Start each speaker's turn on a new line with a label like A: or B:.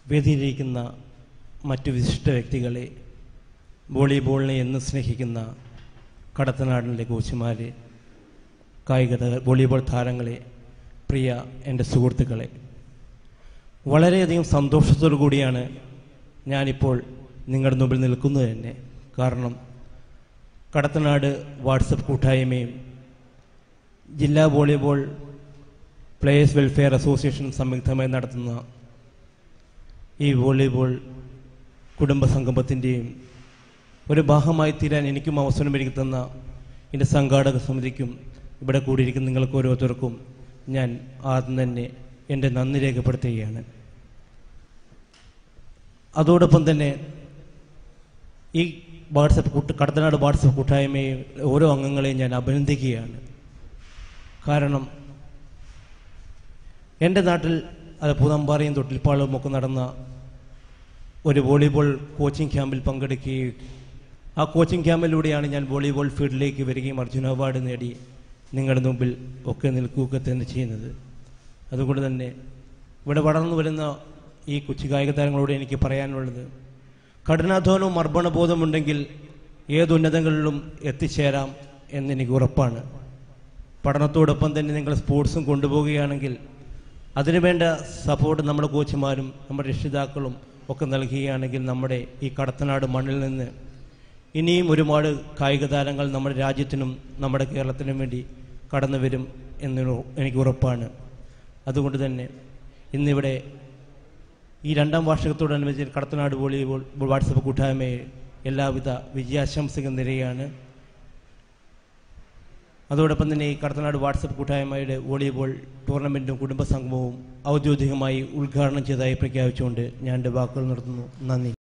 A: വേദിയിലിരിക്കുന്ന മറ്റു വിശിഷ്ട വ്യക്തികളെ വോളിബോളിനെ എന്ന് സ്നേഹിക്കുന്ന കടത്തനാടിലെ കോച്ചുമാർ കായിക താ- വോളിബോൾ താരങ്ങളെ പ്രിയ എൻ്റെ സുഹൃത്തുക്കളെ വളരെയധികം സന്തോഷത്തോടു കൂടിയാണ് ഞാനിപ്പോൾ നിങ്ങളുടെ മുമ്പിൽ നിൽക്കുന്നത് തന്നെ കാരണം കടത്തനാട് വാട്സപ്പ് കൂട്ടായ്മയും ജില്ലാ വോളിബോൾ പ്ലേയേഴ്സ് വെൽഫെയർ അസോസിയേഷൻ സംയുക്തമായി നടത്തുന്ന ഈ വോളിബോൾ കുടുംബ സംഗമത്തിൻ്റെയും ഒരു ഭാഗമായി തീരാൻ എനിക്കും അവസരം ഒരുക്കി തന്ന എൻ്റെ സംഘാടക സമിതിക്കും ഇവിടെ കൂടിയിരിക്കുന്ന നിങ്ങൾക്ക് ഓരോരുത്തർക്കും ഞാൻ ആദ്യം തന്നെ എൻ്റെ നന്ദി രേഖപ്പെടുത്തുകയാണ് അതോടൊപ്പം തന്നെ ഈ വാട്സപ്പ് കൂട്ട് കടത്തനാട് വാട്സപ്പ് കൂട്ടായ്മയെ ഓരോ അംഗങ്ങളെയും ഞാൻ അഭിനന്ദിക്കുകയാണ് കാരണം എൻ്റെ നാട്ടിൽ അത് പൂതമ്പാറയും തൊട്ടിൽപ്പാളവും ഒക്കെ നടന്ന ഒരു വോളിബോൾ കോച്ചിങ് ക്യാമ്പിൽ പങ്കെടുക്കുകയും ആ കോച്ചിങ് ക്യാമ്പിലൂടെയാണ് ഞാൻ വോളിബോൾ ഫീൽഡിലേക്ക് വരികയും അർജുന അവാർഡ് നേടി നിങ്ങളുടെ മുമ്പിൽ ഒക്കെ നിൽക്കുകയൊക്കെ തന്നെ ചെയ്യുന്നത് അതുകൊണ്ട് തന്നെ ഇവിടെ വളർന്നു വരുന്ന ഈ കൊച്ചു കായിക താരങ്ങളോട് എനിക്ക് പറയാനുള്ളത് കഠിനാധ്വാനവും അർപ്പണബോധമുണ്ടെങ്കിൽ ഏത് ഉന്നതങ്ങളിലും എത്തിച്ചേരാം എന്നെനിക്ക് ഉറപ്പാണ് പഠനത്തോടൊപ്പം തന്നെ നിങ്ങൾ സ്പോർട്സും കൊണ്ടുപോവുകയാണെങ്കിൽ അതിനുവേണ്ട സപ്പോർട്ട് നമ്മുടെ കോച്ചുമാരും നമ്മുടെ രക്ഷിതാക്കളും ഒക്കെ നൽകുകയാണെങ്കിൽ നമ്മുടെ ഈ കടത്തനാട് മണ്ണിൽ നിന്ന് ഇനിയും ഒരുപാട് കായിക താരങ്ങൾ നമ്മുടെ രാജ്യത്തിനും നമ്മുടെ കേരളത്തിനും വേണ്ടി കടന്നു വരും എന്ന് എനിക്ക് ഉറപ്പാണ് അതുകൊണ്ട് തന്നെ ഇന്നിവിടെ ഈ രണ്ടാം വാർഷികത്തോടനുബന്ധിച്ച് കടത്തനാട് വോളിബോൾ വാട്സപ്പ് കൂട്ടായ്മയെ എല്ലാവിധ വിജയാശംസകൾ നിരയാണ് അതോടൊപ്പം തന്നെ ഈ കടത്തനാട് വാട്സപ്പ് കൂട്ടായ്മയുടെ വോളിബോൾ ടൂർണമെൻറ്റും കുടുംബ സംഗമവും ഔദ്യോഗികമായി ഉദ്ഘാടനം ചെയ്തതായി പ്രഖ്യാപിച്ചുകൊണ്ട് ഞാൻ എൻ്റെ വാക്കുകൾ നിർത്തുന്നു നന്ദി